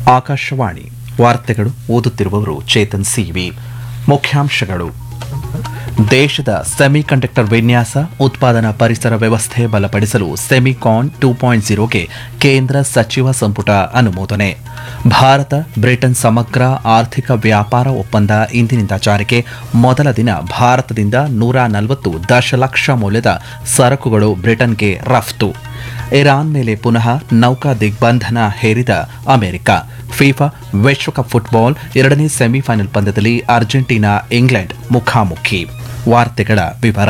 ಆಕಾಶವಾಣಿ ವಾರ್ತೆಗಳು ಓದುತ್ತಿರುವವರು ಚೇತನ್ ಸಿವಿ ಮುಖ್ಯಾಂಶಗಳು ದೇಶದ ಸೆಮಿಕಂಡಕ್ಟರ್ ವಿನ್ಯಾಸ ಉತ್ಪಾದನಾ ಪರಿಸರ ವ್ಯವಸ್ಥೆ ಬಲಪಡಿಸಲು ಸೆಮಿಕಾನ್ ಟೂ ಪಾಯಿಂಟ್ ಜೀರೋಗೆ ಕೇಂದ್ರ ಸಚಿವ ಸಂಪುಟ ಅನುಮೋದನೆ ಭಾರತ ಬ್ರಿಟನ್ ಸಮಗ್ರ ಆರ್ಥಿಕ ವ್ಯಾಪಾರ ಒಪ್ಪಂದ ಇಂದಿನಿಂದ ಜಾರಿಗೆ ಮೊದಲ ದಿನ ಭಾರತದಿಂದ ನೂರ ನಲವತ್ತು ದಶಲಕ್ಷ ಮೌಲ್ಯದ ಸರಕುಗಳು ಬ್ರಿಟನ್ಗೆ ರಫ್ತು ಇರಾನ್ ಮೇಲೆ ಪುನಃ ನೌಕಾ ದಿಗ್ಬಂಧನ ಹೇರಿದ ಅಮೆರಿಕ ಫಿಫಾ ವಿಶ್ವಕಪ್ ಫುಟ್ಬಾಲ್ ಎರಡನೇ ಸೆಮಿಫೈನಲ್ ಪಂದ್ಯದಲ್ಲಿ ಅರ್ಜೆಂಟೀನಾ ಇಂಗ್ಲೆಂಡ್ ಮುಖಾಮುಖಿ ವಾರ್ತೆಗಳ ವಿವರ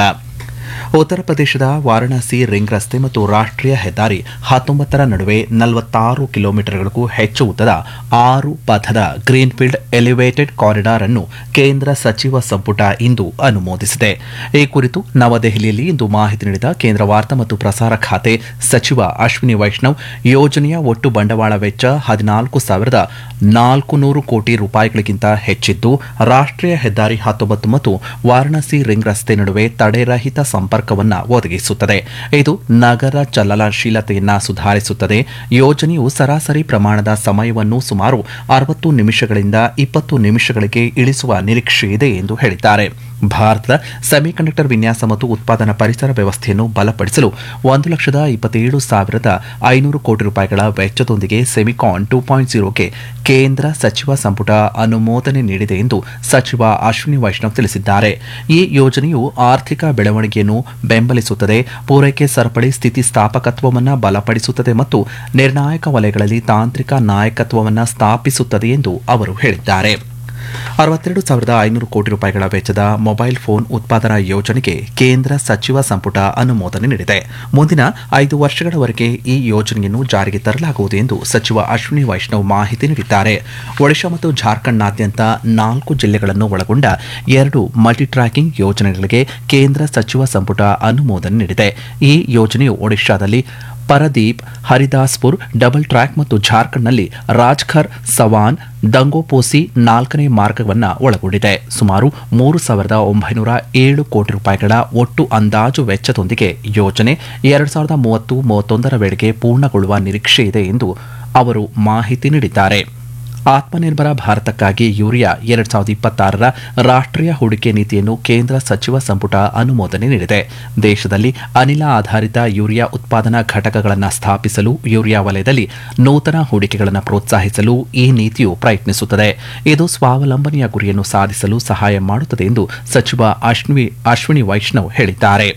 ಉತ್ತರ ಪ್ರದೇಶದ ವಾರಣಾಸಿ ರಿಂಗ್ ರಸ್ತೆ ಮತ್ತು ರಾಷ್ಟ್ರೀಯ ಹೆದ್ದಾರಿ ಹತ್ತೊಂಬತ್ತರ ನಡುವೆ ನಲವತ್ತಾರು ಕಿಲೋಮೀಟರ್ಗಳಿಗೂ ಹೆಚ್ಚು ಉದ್ದದ ಆರು ಪಥದ ಗ್ರೀನ್ಫೀಲ್ಡ್ ಎಲಿವೇಟೆಡ್ ಕಾರಿಡಾರ್ ಅನ್ನು ಕೇಂದ್ರ ಸಚಿವ ಸಂಪುಟ ಇಂದು ಅನುಮೋದಿಸಿದೆ ಈ ಕುರಿತು ನವದೆಹಲಿಯಲ್ಲಿ ಇಂದು ಮಾಹಿತಿ ನೀಡಿದ ಕೇಂದ್ರ ವಾರ್ತಾ ಮತ್ತು ಪ್ರಸಾರ ಖಾತೆ ಸಚಿವ ಅಶ್ವಿನಿ ವೈಷ್ಣವ್ ಯೋಜನೆಯ ಒಟ್ಟು ಬಂಡವಾಳ ವೆಚ್ಚ ಹದಿನಾಲ್ಕು ಸಾವಿರದ ನಾಲ್ಕು ನೂರು ಕೋಟಿ ರೂಪಾಯಿಗಳಿಗಿಂತ ಹೆಚ್ಚಿದ್ದು ರಾಷ್ಟ್ರೀಯ ಹೆದ್ದಾರಿ ಹತ್ತೊಂಬತ್ತು ಮತ್ತು ವಾರಣಾಸಿ ರಿಂಗ್ ರಸ್ತೆ ನಡುವೆ ತಡೆರಹಿತ ಸಂಪರ್ಕವನ್ನು ಒದಗಿಸುತ್ತದೆ ಇದು ನಗರ ಚಲನಶೀಲತೆಯನ್ನ ಸುಧಾರಿಸುತ್ತದೆ ಯೋಜನೆಯು ಸರಾಸರಿ ಪ್ರಮಾಣದ ಸಮಯವನ್ನು ಸುಮಾರು ಅರವತ್ತು ನಿಮಿಷಗಳಿಂದ ಇಪ್ಪತ್ತು ನಿಮಿಷಗಳಿಗೆ ಇಳಿಸುವ ನಿರೀಕ್ಷೆ ಇದೆ ಎಂದು ಹೇಳಿದ್ದಾರೆ ಭಾರತದ ಸೆಮಿಕಂಡಕ್ಟರ್ ವಿನ್ಯಾಸ ಮತ್ತು ಉತ್ಪಾದನಾ ಪರಿಸರ ವ್ಯವಸ್ಥೆಯನ್ನು ಬಲಪಡಿಸಲು ಒಂದು ಲಕ್ಷದ ಇಪ್ಪತ್ತೇಳು ಸಾವಿರದ ಐನೂರು ಕೋಟಿ ರೂಪಾಯಿಗಳ ವೆಚ್ಚದೊಂದಿಗೆ ಸೆಮಿಕಾನ್ ಟೂ ಪಾಯಿಂಟ್ ಜೀರೋಗೆ ಕೇಂದ್ರ ಸಚಿವ ಸಂಪುಟ ಅನುಮೋದನೆ ನೀಡಿದೆ ಎಂದು ಸಚಿವ ಅಶ್ವಿನಿ ವೈಷ್ಣವ್ ತಿಳಿಸಿದ್ದಾರೆ ಈ ಯೋಜನೆಯು ಆರ್ಥಿಕ ಬೆಳವಣಿಗೆಯನ್ನು ಬೆಂಬಲಿಸುತ್ತದೆ ಪೂರೈಕೆ ಸರಪಳಿ ಸ್ಥಿತಿಸ್ಥಾಪಕತ್ವವನ್ನು ಬಲಪಡಿಸುತ್ತದೆ ಮತ್ತು ನಿರ್ಣಾಯಕ ವಲಯಗಳಲ್ಲಿ ತಾಂತ್ರಿಕ ನಾಯಕತ್ವವನ್ನು ಸ್ಥಾಪಿಸುತ್ತದೆ ಎಂದು ಅವರು ಹೇಳಿದ್ದಾರೆ ಅರವತ್ತೆರಡು ಸಾವಿರದ ಐನೂರು ಕೋಟಿ ರೂಪಾಯಿಗಳ ವೆಚ್ಚದ ಮೊಬೈಲ್ ಫೋನ್ ಉತ್ಪಾದನಾ ಯೋಜನೆಗೆ ಕೇಂದ್ರ ಸಚಿವ ಸಂಪುಟ ಅನುಮೋದನೆ ನೀಡಿದೆ ಮುಂದಿನ ಐದು ವರ್ಷಗಳವರೆಗೆ ಈ ಯೋಜನೆಯನ್ನು ಜಾರಿಗೆ ತರಲಾಗುವುದು ಎಂದು ಸಚಿವ ಅಶ್ವಿನಿ ವೈಷ್ಣವ್ ಮಾಹಿತಿ ನೀಡಿದ್ದಾರೆ ಒಡಿಶಾ ಮತ್ತು ಜಾರ್ಖಂಡ್ನಾದ್ಯಂತ ನಾಲ್ಕು ಜಿಲ್ಲೆಗಳನ್ನು ಒಳಗೊಂಡ ಎರಡು ಮಲ್ಟಿ ಟ್ರ್ಯಾಕಿಂಗ್ ಯೋಜನೆಗಳಿಗೆ ಕೇಂದ್ರ ಸಚಿವ ಸಂಪುಟ ಅನುಮೋದನೆ ನೀಡಿದೆ ಈ ಯೋಜನೆಯು ಒಡಿಶಾದಲ್ಲಿ ಪರದೀಪ್ ಹರಿದಾಸ್ಪುರ್ ಡಬಲ್ ಟ್ರ್ಯಾಕ್ ಮತ್ತು ಜಾರ್ಖಂಡ್ನಲ್ಲಿ ರಾಜ್ಖರ್ ಸವಾನ್ ದಂಗೋಪೋಸಿ ನಾಲ್ಕನೇ ಮಾರ್ಗವನ್ನು ಒಳಗೊಂಡಿದೆ ಸುಮಾರು ಮೂರು ಸಾವಿರದ ಒಂಬೈನೂರ ಏಳು ಕೋಟಿ ರೂಪಾಯಿಗಳ ಒಟ್ಟು ಅಂದಾಜು ವೆಚ್ಚದೊಂದಿಗೆ ಯೋಜನೆ ಎರಡು ಸಾವಿರದ ಮೂವತ್ತು ಮೂವತ್ತೊಂದರ ವೇಳೆಗೆ ಪೂರ್ಣಗೊಳ್ಳುವ ನಿರೀಕ್ಷೆ ಇದೆ ಎಂದು ಅವರು ಮಾಹಿತಿ ನೀಡಿದ್ದಾರೆ ಆತ್ಮನಿರ್ಭರ ಭಾರತಕ್ಕಾಗಿ ಯೂರಿಯಾ ಎರಡ್ ಸಾವಿರದ ಇಪ್ಪತ್ತಾರರ ರಾಷ್ಟ್ರೀಯ ಹೂಡಿಕೆ ನೀತಿಯನ್ನು ಕೇಂದ್ರ ಸಚಿವ ಸಂಪುಟ ಅನುಮೋದನೆ ನೀಡಿದೆ ದೇಶದಲ್ಲಿ ಅನಿಲ ಆಧಾರಿತ ಯೂರಿಯಾ ಉತ್ಪಾದನಾ ಘಟಕಗಳನ್ನು ಸ್ಥಾಪಿಸಲು ಯೂರಿಯಾ ವಲಯದಲ್ಲಿ ನೂತನ ಹೂಡಿಕೆಗಳನ್ನು ಪ್ರೋತ್ಸಾಹಿಸಲು ಈ ನೀತಿಯು ಪ್ರಯತ್ನಿಸುತ್ತದೆ ಇದು ಸ್ವಾವಲಂಬನೆಯ ಗುರಿಯನ್ನು ಸಾಧಿಸಲು ಸಹಾಯ ಮಾಡುತ್ತದೆ ಎಂದು ಸಚಿವ ಅಶ್ವಿನಿ ಅಶ್ವಿನಿ ವೈಷ್ಣವ್ ಹೇಳಿದ್ದಾರೆ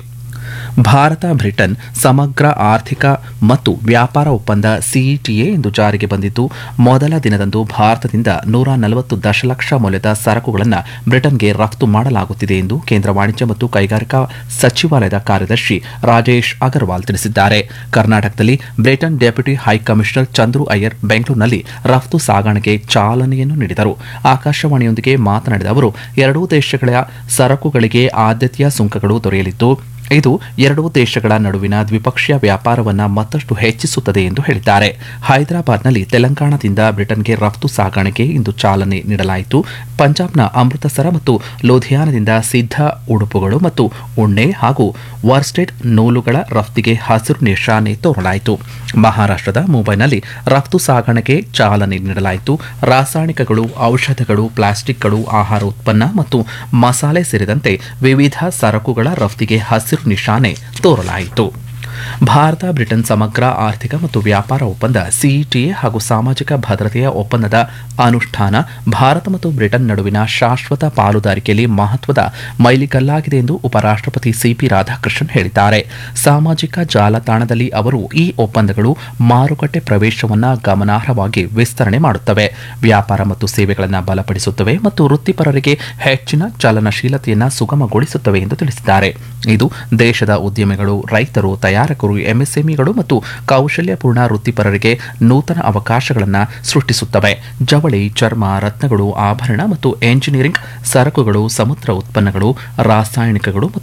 ಭಾರತ ಬ್ರಿಟನ್ ಸಮಗ್ರ ಆರ್ಥಿಕ ಮತ್ತು ವ್ಯಾಪಾರ ಒಪ್ಪಂದ ಸಿಇಟಿಎ ಎಂದು ಜಾರಿಗೆ ಬಂದಿದ್ದು ಮೊದಲ ದಿನದಂದು ಭಾರತದಿಂದ ನೂರ ನಲವತ್ತು ದಶಲಕ್ಷ ಮೌಲ್ಯದ ಸರಕುಗಳನ್ನು ಬ್ರಿಟನ್ಗೆ ರಫ್ತು ಮಾಡಲಾಗುತ್ತಿದೆ ಎಂದು ಕೇಂದ್ರ ವಾಣಿಜ್ಯ ಮತ್ತು ಕೈಗಾರಿಕಾ ಸಚಿವಾಲಯದ ಕಾರ್ಯದರ್ಶಿ ರಾಜೇಶ್ ಅಗರ್ವಾಲ್ ತಿಳಿಸಿದ್ದಾರೆ ಕರ್ನಾಟಕದಲ್ಲಿ Britain deputy high commissioner Chandru Iyer ಬೆಂಗಳೂರಿನಲ್ಲಿ ರಫ್ತು ಸಾಗಣೆಗೆ ಚಾಲನೆಯನ್ನು ನೀಡಿದರು ಆಕಾಶವಾಣಿಯೊಂದಿಗೆ ಮಾತನಾಡಿದ ಅವರು ಎರಡೂ ದೇಶಗಳ ಸರಕುಗಳಿಗೆ ಆದ್ಯತೆಯ ಸುಂಕಗಳು ದೊರೆಯಲಿದ್ದು ಇದು ಎರಡೂ ದೇಶಗಳ ನಡುವಿನ ದ್ವಿಪಕ್ಷೀಯ ವ್ಯಾಪಾರವನ್ನು ಮತ್ತಷ್ಟು ಹೆಚ್ಚಿಸುತ್ತದೆ ಎಂದು ಹೇಳಿದ್ದಾರೆ ಹೈದರಾಬಾದ್ನಲ್ಲಿ ತೆಲಂಗಾಣದಿಂದ ಬ್ರಿಟನ್ಗೆ ರಫ್ತು ಸಾಗಣೆಗೆ ಇಂದು ಚಾಲನೆ ನೀಡಲಾಯಿತು ಪಂಜಾಬ್ನ ಅಮೃತಸರ ಮತ್ತು ಲೂಧಿಯಾನದಿಂದ ಸಿದ್ಧ ಉಡುಪುಗಳು ಮತ್ತು ಉಣ್ಣೆ ಹಾಗೂ ವರ್ಸ್ಟೆಡ್ ನೂಲುಗಳ ರಫ್ತಿಗೆ ಹಸಿರು ನಿಶಾನೆ ತೋರಲಾಯಿತು ಮಹಾರಾಷ್ಟದ ಮುಂಬೈನಲ್ಲಿ ರಫ್ತು ಸಾಗಣೆಗೆ ಚಾಲನೆ ನೀಡಲಾಯಿತು ರಾಸಾಯನಿಕಗಳು ಔಷಧಗಳು ಪ್ಲಾಸ್ಟಿಕ್ಗಳು ಆಹಾರ ಉತ್ಪನ್ನ ಮತ್ತು ಮಸಾಲೆ ಸೇರಿದಂತೆ ವಿವಿಧ ಸರಕುಗಳ ರಫ್ತಿಗೆ ಹಸಿರು ನಿಶಾನೆ ತೋರಲಾಯಿತು ಭಾರತ ಬ್ರಿಟನ್ ಸಮಗ್ರ ಆರ್ಥಿಕ ಮತ್ತು ವ್ಯಾಪಾರ ಒಪ್ಪಂದ ಸಿಇಟಿಎ ಹಾಗೂ ಸಾಮಾಜಿಕ ಭದ್ರತೆಯ ಒಪ್ಪಂದದ ಅನುಷ್ಠಾನ ಭಾರತ ಮತ್ತು ಬ್ರಿಟನ್ ನಡುವಿನ ಶಾಶ್ವತ ಪಾಲುದಾರಿಕೆಯಲ್ಲಿ ಮಹತ್ವದ ಮೈಲಿಗಲ್ಲಾಗಿದೆ ಎಂದು ಉಪರಾಷ್ಟಪತಿ ಸಿಪಿ ರಾಧಾಕೃಷ್ಣನ್ ಹೇಳಿದ್ದಾರೆ ಸಾಮಾಜಿಕ ಜಾಲತಾಣದಲ್ಲಿ ಅವರು ಈ ಒಪ್ಪಂದಗಳು ಮಾರುಕಟ್ಟೆ ಪ್ರವೇಶವನ್ನು ಗಮನಾರ್ಹವಾಗಿ ವಿಸ್ತರಣೆ ಮಾಡುತ್ತವೆ ವ್ಯಾಪಾರ ಮತ್ತು ಸೇವೆಗಳನ್ನು ಬಲಪಡಿಸುತ್ತವೆ ಮತ್ತು ವೃತ್ತಿಪರರಿಗೆ ಹೆಚ್ಚಿನ ಚಲನಶೀಲತೆಯನ್ನು ಸುಗಮಗೊಳಿಸುತ್ತವೆ ಎಂದು ತಿಳಿಸಿದ್ದಾರೆ ಇದು ದೇಶದ ಉದ್ಯಮಿಗಳು ರೈತರು ತಯಾರಕರು ಎಂಎಸ್ಎಂಇಗಳು ಮತ್ತು ಕೌಶಲ್ಯಪೂರ್ಣ ವೃತ್ತಿಪರರಿಗೆ ನೂತನ ಅವಕಾಶಗಳನ್ನು ಸೃಷ್ಟಿಸುತ್ತವೆ ಜವಳಿ ಚರ್ಮ ರತ್ನಗಳು ಆಭರಣ ಮತ್ತು ಎಂಜಿನಿಯರಿಂಗ್ ಸರಕುಗಳು ಸಮುದ್ರ ಉತ್ಪನ್ನಗಳು ರಾಸಾಯನಿಕಗಳು